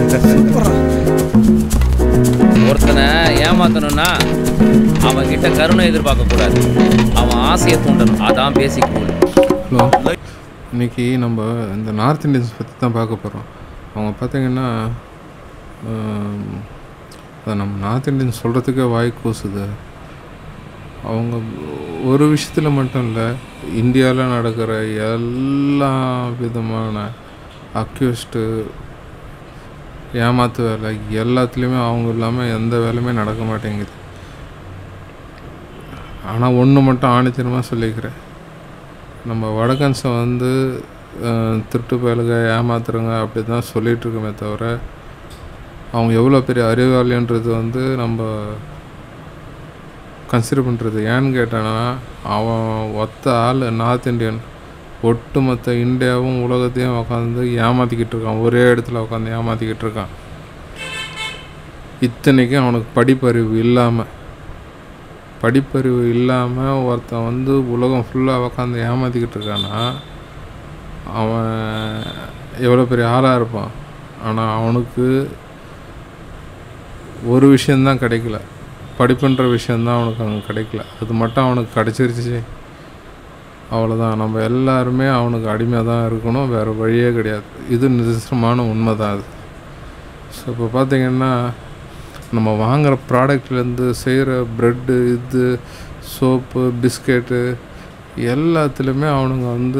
சூப்பரா ஒருத்தனை ஏமாத்தணும்னா அவன் கிட்ட கருணை எதிர்பார்க்க கூடாது அவன் ஆசையை தூண்டணும் அதான் பேசிக் ரூல் ஹலோ இன்னைக்கு நம்ம இந்த நார்த் இந்தியன்ஸ் பற்றி தான் பார்க்க போகிறோம் அவங்க பார்த்தீங்கன்னா ஆம், அதை நம்ம நார்த் இந்தியன்ஸ் சொல்கிறதுக்கே வாய் கூசுது அவங்க ஒரு விஷயத்தில் மட்டும் இல்லை இந்தியாவில் நடக்கிற எல்லா விதமான அக்யூஸ்டு ஏமாத்து வேலை எல்லாத்துலேயுமே அவங்க இல்லாமல் எந்த வேலையுமே நடக்க மாட்டேங்குது ஆனால் ஒன்று மட்டும் ஆணித்தனமாக சொல்லிக்கிறேன் நம்ம வடக்கன்ஸை வந்து அஹ், திருட்டு பயலுக ஏமாத்துறவங்க அப்படி தான் சொல்லிகிட்டு இருக்கோமே தவிர அவங்க எவ்வளோ பெரிய அறிவாளின்றது வந்து நம்ம கன்சிடர் பண்ணுறது ஏன்னு கேட்டானா அவன் ஒத்த ஆள் நார்த் இந்தியன் ஒட்டுமொத்த இந்தியாவும் உலகத்தையும் உட்காந்து ஏமாற்றிக்கிட்டு இருக்கான் ஒரே இடத்துல உட்காந்து ஏமாற்றிக்கிட்டு இருக்கான் இத்தனைக்கும் அவனுக்கு படிப்பறிவு இல்லாமல் படிப்பறிவு இல்லாமல் ஒருத்தன் வந்து உலகம் ஃபுல்லாக உக்காந்து ஏமாற்றிக்கிட்டு இருக்கானா அவன் எவ்வளோ பெரிய ஆளாக இருப்பான் ஆனால் அவனுக்கு ஒரு விஷயந்தான் கிடைக்கல படிப்புன்ற விஷயந்தான் அவனுக்கு அங்கே கிடைக்கல அது மட்டும் அவனுக்கு கிடச்சிருச்சு அவ்வளோதான் நம்ம எல்லாருமே அவனுக்கு அடிமையாக தான் இருக்கணும் வேறு வழியே கிடையாது இது நிதர்சனமான உண்மை தான் அது ஸோ இப்போ பார்த்தீங்கன்னா நம்ம வாங்குகிற ப்ராடக்ட்லேருந்து செய்கிற ப்ரெட்டு இது சோப்பு பிஸ்கெட்டு எல்லாத்துலேயுமே அவனுங்க வந்து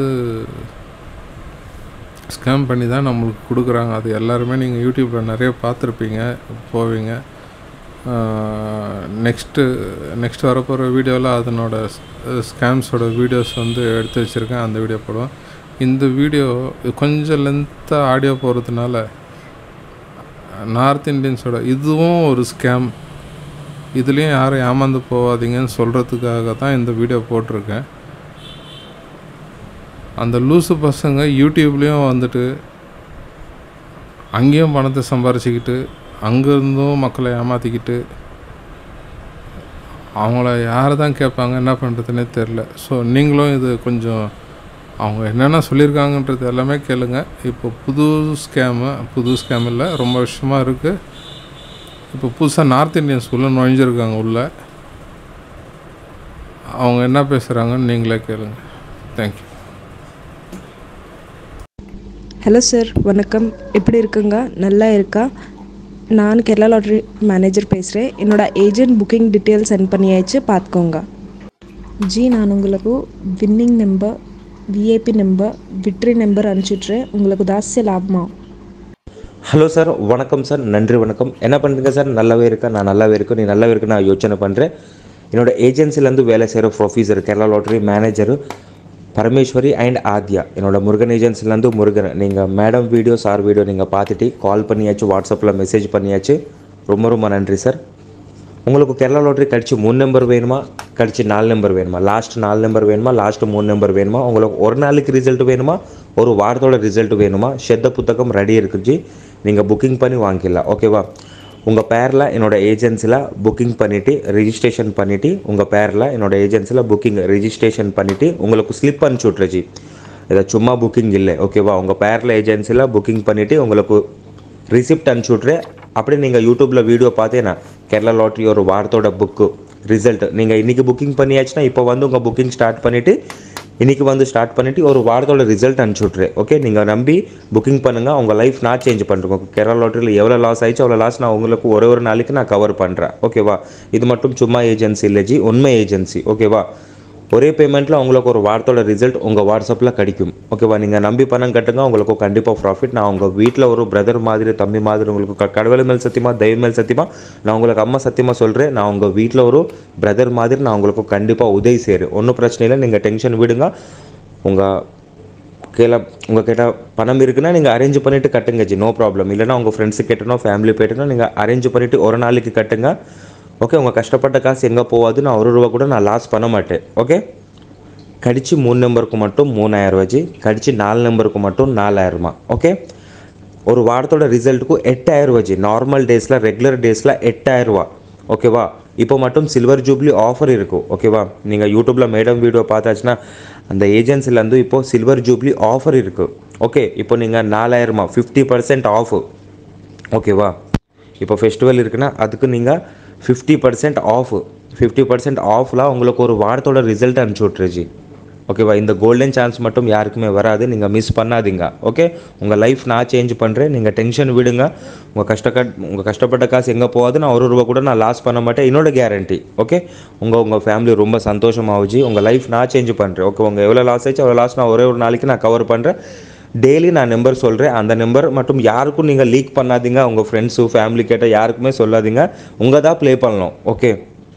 ஸ்கேம் பண்ணி தான் நம்மளுக்கு கொடுக்குறாங்க அது எல்லாருமே நீங்கள் யூடியூப்பில் நிறைய பார்த்துருப்பீங்க போவீங்க நெக்ஸ்ட்டு நெக்ஸ்ட் வரப்போகிற வீடியோவில் அதனோட ஸ்கேம்ஸோட வீடியோஸ் வந்து எடுத்து வச்சுருக்கேன் அந்த வீடியோ போடுவேன் இந்த வீடியோ கொஞ்சம் லென்த்தாக ஆடியோ போகிறதுனால நார்த் இந்தியன்ஸோட இதுவும் ஒரு ஸ்கேம் இதுலேயும் யாரும் ஏமாந்து போகாதீங்கன்னு சொல்கிறதுக்காக தான் இந்த வீடியோ போட்டிருக்கேன் அந்த லூசு பசங்க யூடியூப்லேயும் வந்துட்டு அங்கேயும் பணத்தை சம்பாரிச்சிக்கிட்டு அங்கேருந்தும் மக்களை ஏமாற்றிக்கிட்டு அவங்கள யாரை தான் கேட்பாங்க என்ன பண்ணுறதுனே தெரில ஸோ நீங்களும் இது கொஞ்சம் அவங்க என்னென்ன சொல்லியிருக்காங்கன்றது எல்லாமே கேளுங்க இப்போ புது ஸ்கேமு புது ஸ்கேம் இல்லை ரொம்ப வருஷமாக இருக்குது இப்போ புதுசாக நார்த் இந்தியன்ஸ் உள்ளே நுழைஞ்சிருக்காங்க உள்ளே அவங்க என்ன பேசுகிறாங்கன்னு நீங்களே கேளுங்க தேங்க்யூ ஹலோ சார் வணக்கம் எப்படி இருக்குங்க நல்லா இருக்கா நான் கேரளா லாட்ரி மேனேஜர் பேசுகிறேன் என்னோட ஏஜென்ட் புக்கிங் டீட்டெயில் சென்ட் பண்ணியாச்சு பார்த்துக்கோங்க ஜி நான் உங்களுக்கு வின்னிங் நம்பர் விஐபி நம்பர் விட்ரி நம்பர் அனுப்பிச்சிட்றேன் உங்களுக்கு தாசிய லாபமா ஹலோ சார் வணக்கம் சார் நன்றி வணக்கம் என்ன பண்ணுறீங்க சார் நல்லாவே இருக்கா நான் நல்லாவே இருக்கேன் நீ நல்லாவே இருக்கு நான் யோசனை பண்ணுறேன் என்னோட ஏஜென்சிலேருந்து வேலை செய்கிற professor Kerala lottery manager Parameswari and Aadhya என்னோட முருகன் ஏஜென்சிலேருந்து முருகன் நீங்கள் மேடம் வீடியோ சார் வீடியோ நீங்கள் பார்த்துட்டு கால் பண்ணியாச்சு வாட்ஸ்அப்பில் மெசேஜ் பண்ணியாச்சு ரொம்ப ரொம்ப நன்றி சார் உங்களுக்கு கேரளா லாட்ரி கடிச்சு மூணு நம்பர் வேணுமா கடிச்சு நாலு நம்பர் வேணுமா லாஸ்ட் நாலு நம்பர் வேணுமா லாஸ்ட் மூணு நம்பர் வேணுமா உங்களுக்கு ஒரு நாளைக்கு ரிசல்ட் வேணுமா ஒரு வாரத்தோட ரிசல்ட் வேணுமா செத்த புத்தகம் ரெடி இருக்குது நீங்கள் புக்கிங் பண்ணி வாங்கிக்கலாம் ஓகேவா உங்கள் பேரில் என்னோட ஏஜென்சியில் புக்கிங் பண்ணிவிட்டு ரிஜிஸ்ட்ரேஷன் பண்ணிவிட்டு உங்கள் பேரில் என்னோட ஏஜென்சியில் புக்கிங் ரிஜிஸ்ட்ரேஷன் பண்ணிவிட்டு உங்களுக்கு ஸ்லிப் அனுப்பிச்சி விட்ருச்சு இதை சும்மா புக்கிங் இல்லை ஓகேவா உங்கள் பேரில் ஏஜென்சியில் புக்கிங் பண்ணிவிட்டு உங்களுக்கு ரிசிப்ட் அனுப்பிச்சி விட்றேன் அப்படியே நீங்கள் யூடியூப்பில் வீடியோ பார்த்தேன்னா கேரளா லாட்ரி ஒரு வாரத்தோட புக்கு ரிசல்ட் நீங்கள் இன்றைக்கி புக்கிங் பண்ணியாச்சுன்னா இப்போ வந்து உங்கள் புக்கிங் ஸ்டார்ட் பண்ணிவிட்டு இன்றைக்கி வந்து ஸ்டார்ட் பண்ணிவிட்டு ஒரு வாரத்தோட ரிசல்ட் அனுப்பிச்சி விட்றேன் ஓகே நீங்கள் நம்பி புக்கிங் பண்ணுங்கள் உங்கள் லைஃப் நான் சேஞ்ச் பண்ணுறேன் கேரளா லாட்ரியில் எவ்வளோ லாஸ் ஆயிடுச்சு அவ்வளோ லாஸ் நான் உங்களுக்கு ஒரே ஒரு நாளைக்கு நான் கவர் பண்ணுறேன் ஓகேவா இது மட்டும் சும்மா ஏஜென்சி இல்லை ஜி உண்மை ஏஜென்சி ஓகேவா ஒரே பேமெண்ட்டில் உங்களுக்கு ஒரு வாரத்தோட ரிசல்ட் உங்கள் வாட்ஸ்அப்பில் கிடைக்கும் ஓகேவா நீங்கள் நம்பி பணம் கட்டுங்க உங்களுக்கு கண்டிப்பாக ப்ராஃபிட் நான் உங்கள் வீட்டில் ஒரு பிரதர் மாதிரி தம்பி மாதிரி உங்களுக்கு க- கடவுள் மேல் சத்தியமா தெய்வம் மேல் சத்தியமா நான் உங்களுக்கு அம்மா சத்தியமாக சொல்கிறேன் நான் உங்கள் வீட்டில் ஒரு பிரதர் மாதிரி நான் உங்களுக்கு கண்டிப்பாக உதவி செய்கிறேன் ஒன்றும் பிரச்சனை இல்லை நீங்கள் டென்ஷன் விடுங்க உங்கள் கீழே உங்கள் கிட்ட பணம் இருக்குன்னா நீங்கள் அரேஞ்ச் பண்ணிவிட்டு கட்டுங்க ஜி நோ ப்ராப்ளம் இல்லைனா உங்கள் ஃப்ரெண்ட்ஸு கேட்டனோ ஃபேமிலி போய்ட்டனோ நீங்கள் அரேஞ்ச் பண்ணிவிட்டு ஒரு நாளைக்கு கட்டுங்க ஓகே உங்கள் கஷ்டப்பட்ட காசு எங்கே போகாது நான் ஒரு ரூபா கூட நான் லாஸ் பண்ண மாட்டேன் ஓகே கடிச்சு மூணு நம்பருக்கு மட்டும் மூணாயிரம் ரூபாய் கடிச்சு நாலு நம்பருக்கு மட்டும் நாலாயிரமா ஓகே ஒரு வாரத்தோட ரிசல்ட்டுக்கு எட்டாயிரம் ரூபாய் நார்மல் டேஸில் ரெகுலர் டேஸில் எட்டாயிரம் ரூபா ஓகேவா இப்போ மட்டும் சில்வர் ஜூப்ளி ஆஃபர் இருக்கும் ஓகேவா நீங்கள் யூடியூப்பில் மேடம் வீடியோ பார்த்தாச்சுன்னா அந்த ஏஜென்சிலேருந்து இப்போ சில்வர் ஜூப்ளி ஆஃபர் இருக்குது ஓகே இப்போ நீங்கள் நாலாயிரமா ஃபிஃப்டி பர்சன்ட் ஆஃப் ஓகேவா இப்போ ஃபெஸ்டிவல் இருக்குன்னா அதுக்கு நீங்கள் fifty percent off fifty percent ஆஃப்லாம் உங்களுக்கு ஒரு வாரத்தோட ரிசல்ட் அனுப்பிச்சி விட்ருச்சு ஓகேவா இந்த கோல்டன் சான்ஸ் மட்டும் யாருக்குமே வராது நீங்கள் மிஸ் பண்ணாதீங்க ஓகே உங்கள் லைஃப் நான் சேஞ்ச் பண்ணுறேன் நீங்கள் டென்ஷன் விடுங்க உங்கள் கஷ்டக்கட் உங்கள் கஷ்டப்பட்ட காசு எங்கே போகாது நான் ஒரு ரூபா கூட நான் லாஸ் பண்ண மாட்டேன் என்னோட கேரண்டி ஓகே உங்கள் உங்கள் ஃபேமிலி ரொம்ப சந்தோஷமாகுச்சு உங்கள் லைஃப் நான் சேஞ்ச் பண்ணுறேன் ஓகே உங்கள் எவ்வளோ லாஸ் ஆச்சு அவ்வளோ லாஸ் நான் ஒரே ஒரு நாளைக்கு நான் கவர் பண்ணுறேன் டெய்லி நான் நம்பர் சொல்கிறேன் அந்த நம்பர் மட்டும் யாருக்கும் நீங்கள் லீக் பண்ணாதீங்க உங்கள் ஃப்ரெண்ட்ஸு ஃபேமிலி கேட்டால் யாருக்குமே சொல்லாதீங்க உங்கள் தான் ப்ளே பண்ணணும் ஓகே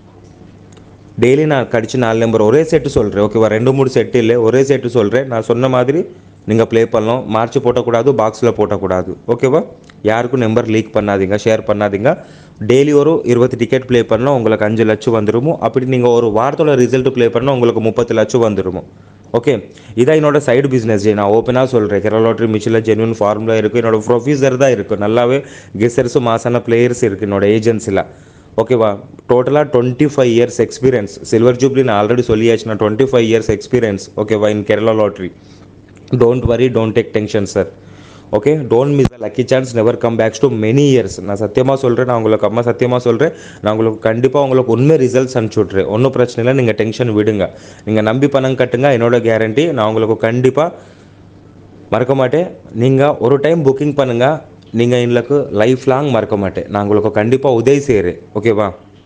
டெய்லி நான் கடிச்சு நாலு நம்பர் ஒரே செட்டு சொல்கிறேன் ஓகேவா ரெண்டு மூணு செட்டு இல்லை ஒரே செட்டு சொல்கிறேன் நான் சொன்ன மாதிரி நீங்கள் ப்ளே பண்ணலாம் மார்ச் போட்டக்கூடாது பாக்ஸில் போட்டக்கூடாது ஓகேவா யாருக்கும் நம்பர் லீக் பண்ணாதீங்க ஷேர் பண்ணாதீங்க டெய்லி ஒரு இருபது டிக்கெட் ப்ளே பண்ணால் உங்களுக்கு அஞ்சு லட்சம் வந்துருமோ அப்படி நீங்கள் ஒரு வாரத்தோட ரிசல்ட் ப்ளே பண்ணால் உங்களுக்கு முப்பத்து லட்சம் வந்துருமோ ஓகே இதான் என்னோட சைடு பிஸ்னஸ் நான் ஓப்பனாக சொல்கிறேன் கேரளா லாட்ரி மிச்சில் ஜென்யூன் ஃபார்முலா இருக்குது என்னோட ப்ரொஃபீசர் தான் இருக்குது நல்லாவே கெசர்ஸும் மாசான பிளேயர்ஸ் இருக்குது என்னோட ஏஜென்சியில் ஓகேவா டோட்டலாக twenty five years experience silver jubilee நான் ஆல்ரெடி சொல்லியாச்சு நான் டுவெண்ட்டி ஃபைவ் இயர்ஸ் எக்ஸ்பீரியன்ஸ் ஓகேவா in Kerala lottery don't worry don't take tension sir okay don't miss the lucky chance never come backs to many years நான் சத்தியமாக சொல்கிறேன் நான் உங்களுக்கு அம்மா சத்தியமாக சொல்கிறேன் நான் உங்களுக்கு கண்டிப்பாக உங்களுக்கு உண்மை ரிசல்ட்ஸ் அனுப்பிச்சி விட்றேன் ஒன்றும் பிரச்சனை இல்லை நீங்கள் டென்ஷன் விடுங்க நீங்கள் நம்பி பணம் கட்டுங்க என்னோட கேரண்டி நான் உங்களுக்கு கண்டிப்பாக மறக்க மாட்டேன் நீங்கள் ஒரு டைம் புக்கிங் பண்ணுங்கள் நீங்கள் எங்களுக்கு லைஃப் லாங் மறக்க மாட்டேன் நான் உங்களுக்கு கண்டிப்பாக உதவி செய்கிறேன் ஓகேவா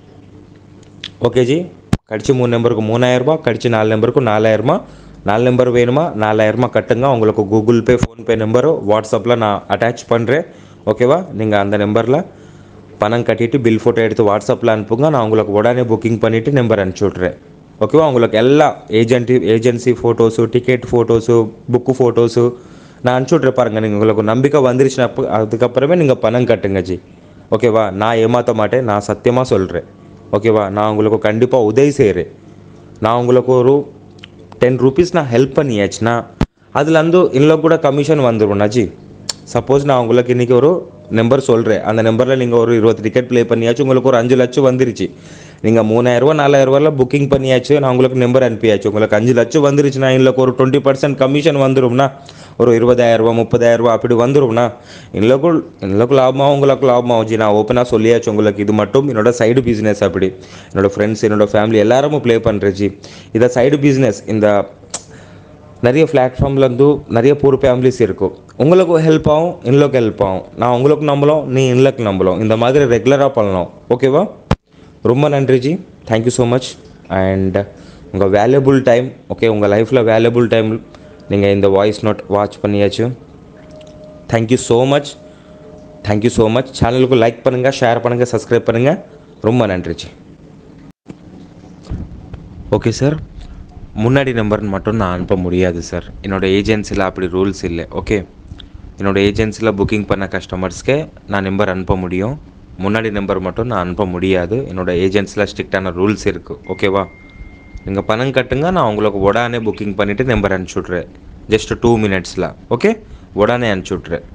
ஓகே ஜி கடிச்சு மூணு நம்பருக்கு மூணாயிரரூபா கடிச்சு நாலு நம்பருக்கு நாலாயிரரூபா நாலு நம்பர் வேணுமா நாலாயிரரூபா கட்டுங்க உங்களுக்கு கூகுள் பே ஃபோன்பே நம்பரோ வாட்ஸ்அப்பில் நான் அட்டாச் பண்ணுறேன் ஓகேவா நீங்கள் அந்த நம்பரில் பணம் கட்டிட்டு பில் ஃபோட்டோ எடுத்து வாட்ஸ்அப்பில் அனுப்புங்க நான் உங்களுக்கு உடனே புக்கிங் பண்ணிவிட்டு நம்பர் அனுப்பிச்சி விட்றேன் ஓகேவா உங்களுக்கு எல்லா ஏஜென்ட்டி agency photos ticket photos book photos நான் அனுப்பிச்சி விட்றேன் பாருங்கள் நீங்கள் உங்களுக்கு நம்பிக்கை வந்துருச்சுன்னா அப்ப- அதுக்கப்புறமே நீங்கள் பணம் கட்டுங்க ஜி ஓகேவா நான் ஏமாற்ற மாட்டேன் நான் சத்தியமாக சொல்கிறேன் ஓகேவா நான் உங்களுக்கு கண்டிப்பாக உதவி செய்கிறேன் நான் உங்களுக்கு ஒரு டென் ருபீஸ் நான் ஹெல்ப் பண்ணியாச்சுன்னா அதுலேருந்து இன்னும் கூட கமிஷன் வந்துடும் ஜி சப்போஸ் நான் உங்களுக்கு இன்றைக்கி ஒரு நம்பர் சொல்கிறேன் அந்த நம்பரில் நீங்கள் ஒரு இருபது டிக்கெட் ப்ளே பண்ணியாச்சு உங்களுக்கு ஒரு அஞ்சு லட்சம் வந்துருச்சு நீங்கள் மூணாயிரரூவா நாலாயிரரூவாவில் புக்கிங் பண்ணியாச்சு நான் உங்களுக்கு நம்பர் அனுப்பியாச்சு உங்களுக்கு அஞ்சு லட்சம் வந்துருச்சுன்னா இல்லை ஒரு டுவெண்ட்டி பர்சன்ட் கமிஷன் வந்துரும்னா ஒரு இருபதாயிரரூவா முப்பதாயிரரூவா அப்படி வந்துரும்னா இல்லக்கும் இல்லக்கும் லாபமாகும் உங்களுக்கு லாபமாகும் ஜி நான் ஓப்பனாக சொல்லியாச்சு உங்களுக்கு இது மட்டும் என்னோட சைடு பிஸ்னஸ் அப்படி என்னோட ஃப்ரெண்ட்ஸ் என்னோட ஃபேமிலி எல்லாருமே ப்ளே பண்ணுறேன் ஜி இதை சைடு பிஸ்னஸ் இந்த நிறைய பிளாட்ஃபார்ம்லேருந்து நிறைய பூர் ஃபேமிலிஸ் இருக்கும் உங்களுக்கு ஹெல்ப் ஆகும் இன்னுக்கு ஹெல்ப் ஆகும் நான் உங்களுக்கு நம்பலாம் நீ இன்னுக்கு நம்பலாம் இந்த மாதிரி ரெகுலராக பண்ணலாம் ஓகேவா ரொம்ப நன்றி ji thank you so much and உங்கள் வேல்யூபிள் டைம் ஓகே உங்கள் லைஃப்பில் வேல்யூபிள் டைம் நீங்கள் இந்த வாய்ஸ் நோட் வாட்ச் பண்ணியாச்சு thank you so much thank you so much சேனலுக்கு லைக் பண்ணுங்கள் ஷேர் பண்ணுங்கள் சப்ஸ்கிரைப் பண்ணுங்கள் ரொம்ப நன்றி ஜி ஓகே சார் முன்னாடி நம்பர் மட்டும் நான் அனுப்ப முடியாது சார் என்னோட ஏஜென்சியில் அப்படி ரூல்ஸ் இல்லை ஓகே என்னோட ஏஜென்சியில் புக்கிங் பண்ண கஸ்டமர்ஸ்க்கே நான் நம்பர் அனுப்ப முடியும் முன்னாடி நம்பர் மட்டும் நான் அனுப்ப முடியாது என்னோட ஏஜென்சியில் ஸ்ட்ரிக்டான ரூல்ஸ் இருக்குது ஓகேவா நீங்கள் பணம் கட்டுங்க நான் உங்களுக்கு உடனே புக்கிங் பண்ணிவிட்டு நம்பர் அனுப்பிச்சி விட்றேன் ஜஸ்ட் டூ மினிட்ஸில் ஓகே உடனே அனுப்பிச்சி விட்றேன்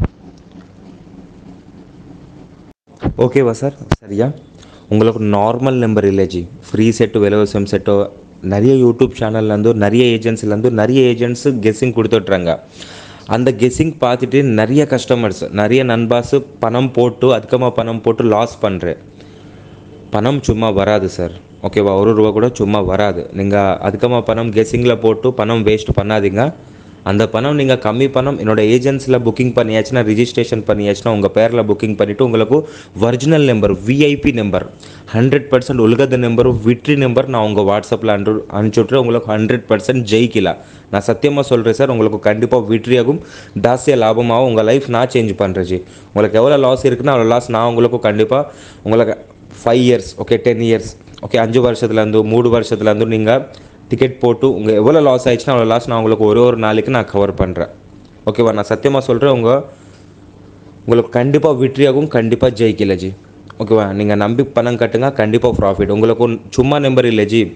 ஓகேவா சார் சரியா உங்களுக்கு நார்மல் நம்பர் இல்லை ஜி ஃப்ரீ செட்டு விலவசம் செட்டோ நிறைய யூடியூப் சேனல்லேருந்து நிறைய ஏஜென்சிலேருந்து நிறைய ஏஜென்ட்ஸ் கெஸ்ஸிங் கொடுத்துட்றாங்க அந்த கெஸ்ஸிங் பார்த்துட்டு நிறைய கஸ்டமர்ஸ் நிறைய நண்பாஸ் பணம் போட்டு அதிகமாக பணம் போட்டு லாஸ் பண்ணுறேன் பணம் சும்மா வராது சார் ஓகேவா ஒரு ரூபா கூட சும்மா வராது நீங்கள் அதிகமாக பணம் கெஸ்ஸிங்கில் போட்டு பணம் வேஸ்ட் பண்ணாதீங்க அந்த பணம் நீங்கள் கம்மி பணம் என்னோட ஏஜென்சியில் புக்கிங் பண்ணியாச்சுன்னா ரிஜிஸ்ட்ரேஷன் பண்ணியாச்சுன்னா உங்கள் பேரில் புக்கிங் பண்ணிவிட்டு உங்களுக்கு original number VIP number hundred percent உலகத நம்பரும் விட்ரி நம்பர் நான் உங்கள் வாட்ஸ்அப்பில் அனு அனுப்பிச்சுட்றேன் உங்களுக்கு ஹண்ட்ரட் பர்சன்ட் ஜெயிக்கலாம் நான் சத்தியமாக சொல்கிறேன் சார் உங்களுக்கு கண்டிப்பாக வெற்றியாகும் தாசிய லாபமாகவும் உங்கள் லைஃப் நான் சேஞ்ச் பண்ணுறேன் ஜி உங்களுக்கு எவ்வளோ லாஸ் இருக்குன்னா அவ்வளோ லாஸ் நான் உங்களுக்கு கண்டிப்பாக உங்களுக்கு five years okay ten years okay அஞ்சு வருஷத்துலேருந்து மூணு வருஷத்துலேருந்து நீங்கள் டிக்கெட் போட்டு உங்கள் எவ்வளோ லாஸ் ஆயிடுச்சுன்னா அவ்வளோ லாஸ் நான் உங்களுக்கு ஒரு ஒரு நாளைக்கு நான் கவர் பண்ணுறேன் ஓகேவா நான் சத்தியமாக சொல்கிறேன் உங்கள் உங்களுக்கு கண்டிப்பாக வெற்றியாகும் கண்டிப்பாக ஜெயிக்கல ஜி ஓகேவா நீங்கள் நம்பி பணம் கட்டுங்க கண்டிப்பாக ப்ராஃபிட் உங்களுக்கு ஒன் சும்மா நம்பர் இல்லை ji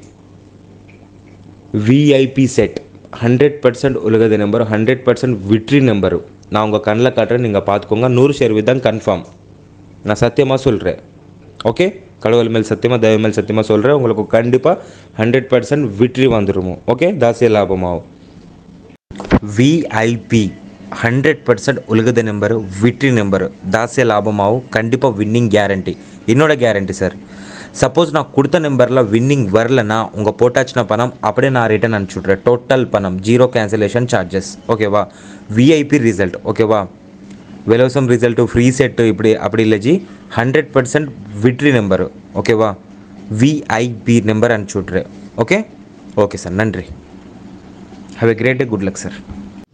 VIP set hundred percent உலகது நம்பர் ஹண்ட்ரட் பர்சன்ட் விட்ரி நம்பரு நான் உங்கள் கண்ணில் காட்டுறேன் நீங்கள் பார்த்துக்கோங்க நூறு சதவீதம் கன்ஃபார்ம் நான் சத்தியமாக சொல்கிறேன் ஓகே கடவுள் மேல் சத்தியமாக தெய்வ மேல் சத்தியமாக சொல்கிறேன் உங்களுக்கு கண்டிப்பாக ஹண்ட்ரட் பர்சன்ட் விட்ரி வந்துருமோ ஓகே தாசிய லாபமாகும் விஐபி ஹண்ட்ரட் பர்சன்ட் உலகத நம்பர் விட்ரி நம்பர் தாசிய லாபமாகவும் கண்டிப்பாக வின்னிங் கேரண்டி என்னோட கேரண்டி சார் சப்போஸ் நான் கொடுத்த நம்பரில் வின்னிங் வரலன்னா உங்கள் போட்டாச்சின பணம் அப்படியே நான் ரிட்டர்ன் அனுப்பிச்சுட்றேன் டோட்டல் பணம் ஜீரோ கேன்சலேஷன் சார்ஜஸ் ஓகேவா விஐபி ரிசல்ட் ஓகேவா வெலோசம் ரிசல்ட்டு ஃப்ரீ செட்டு இப்படி அப்படி இல்லை ஜி ஹண்ட்ரட் பர்சன்ட் விட்ரி நம்பர் ஓகேவா விஐபி நம்பர் அனுப்பிச்சி விட்ரு ஓகே ஓகே சார் நன்றி have a great good luck sir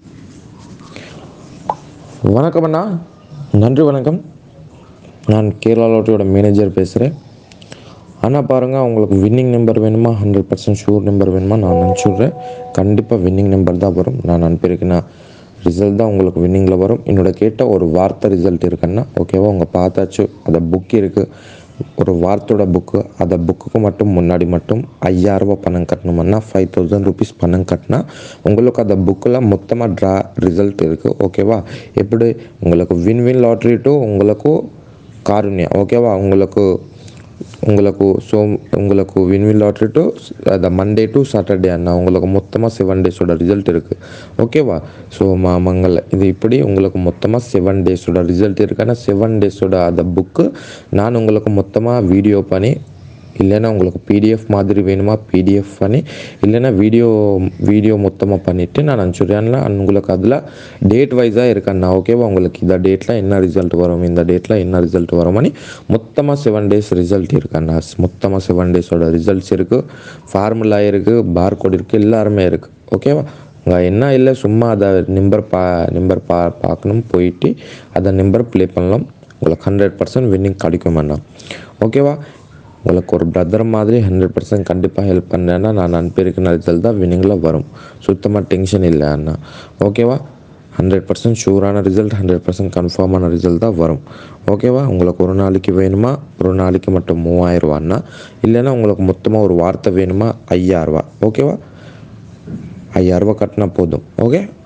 வணக்கம் அண்ணா நன்றி வணக்கம் நான் கேரளா லாட்டரியோட மேனேஜர் பேசுகிறேன் அண்ணா பாருங்கள் உங்களுக்கு வின்னிங் நம்பர் வேணுமா ஹண்ட்ரட் பர்சன்ட் ஷூர் நம்பர் வேணுமா நான் அனுப்பிச்சுட்றேன் கண்டிப்பாக வின்னிங் நம்பர் தான் வரும் நான் அனுப்பியிருக்கேன்னா ரிசல்ட் தான் உங்களுக்கு வின்னிங்கில் வரும் என்னோட கேட்ட ஒரு வார்த்தை ரிசல்ட் இருக்குன்னா ஓகேவா உங்கள் பார்த்தாச்சு அந்த புக் இருக்குது ஒரு வார்த்தையோட புக்கு அந்த புக்குக்கு மட்டும் முன்னாடி மட்டும் ஐயாயிரரூபா பணம் கட்டணுமன்னா ஃபைவ் தௌசண்ட் ருபீஸ் பணம் கட்டினா உங்களுக்கு அந்த புக்கில் மொத்தமாக ட்ரா ரிசல்ட் இருக்குது ஓகேவா எப்படி உங்களுக்கு வின் வின் லாட்ரி டு உங்களுக்கு காருண்யா ஓகேவா உங்களுக்கு உங்களுக்கு ஸோ உங்களுக்கு வின் வின் லாட்ரி டு அந்த மண்டே டு சாட்டர்டே அண்ணா உங்களுக்கு மொத்தமாக செவன் டேஸோட ரிசல்ட் இருக்குது ஓகேவா ஸோ மா மங்கள இது இப்படி உங்களுக்கு மொத்தமாக செவன் டேஸோட ரிசல்ட் இருக்குது ஆனால் செவன் டேஸோட அந்த புக்கு நான் உங்களுக்கு மொத்தமாக வீடியோ பண்ணி இல்லைன்னா உங்களுக்கு பிடிஎஃப் மாதிரி வேணுமா பிடிஎஃப் பண்ணி இல்லைன்னா வீடியோ வீடியோ மொத்தமாக பண்ணிவிட்டு நான் அனுப்பிச்சுடுறேன்ல உங்களுக்கு அதில் டேட் வைஸாக இருக்கண்ணா ஓகேவா உங்களுக்கு இந்த டேட்டில் என்ன ரிசல்ட் வரும் இந்த டேட்டில் என்ன ரிசல்ட் வரும்னு மொத்தமாக செவன் டேஸ் ரிசல்ட் இருக்கண்ணா மொத்தமாக செவன் டேஸோட ரிசல்ட்ஸ் இருக்குது ஃபார்முலா இருக்குது பார்கோட் இருக்குது எல்லாருமே இருக்குது ஓகேவா உங்கள் என்ன இல்லை சும்மா அதை நம்பர் பா நம்பர் பா பார்க்கணும் போயிட்டு அதை நம்பர் ப்ளே பண்ணலாம் உங்களுக்கு ஹண்ட்ரட் பர்சன்ட் வின்னிங் கிடைக்கும் அண்ணா ஓகேவா உங்களுக்கு ஒரு பிரதர் மாதிரி ஹண்ட்ரட் பர்சன்ட் கண்டிப்பாக ஹெல்ப் பண்ணேன்னா நான் அனுப்பியிருக்கிற ரிசல்ட் தான் வின்னிங்கில் வரும் சுத்தமாக டென்ஷன் இல்லை அண்ணா ஓகேவா ஹண்ட்ரட் பர்சன்ட் ஷூரான ரிசல்ட் ஹண்ட்ரட் பர்சன்ட் கன்ஃபார்மான ரிசல்ட் தான் வரும் ஓகேவா உங்களுக்கு ஒரு நாளைக்கு வேணுமா ஒரு நாளைக்கு மட்டும் மூவாயிரரூவாண்ணா இல்லைன்னா உங்களுக்கு மொத்தமாக ஒரு வார்த்தை வேணுமா ஐயாயிரரூவா ஓகேவா ஐயாயிரரூவா கட்டினா போதும் ஓகே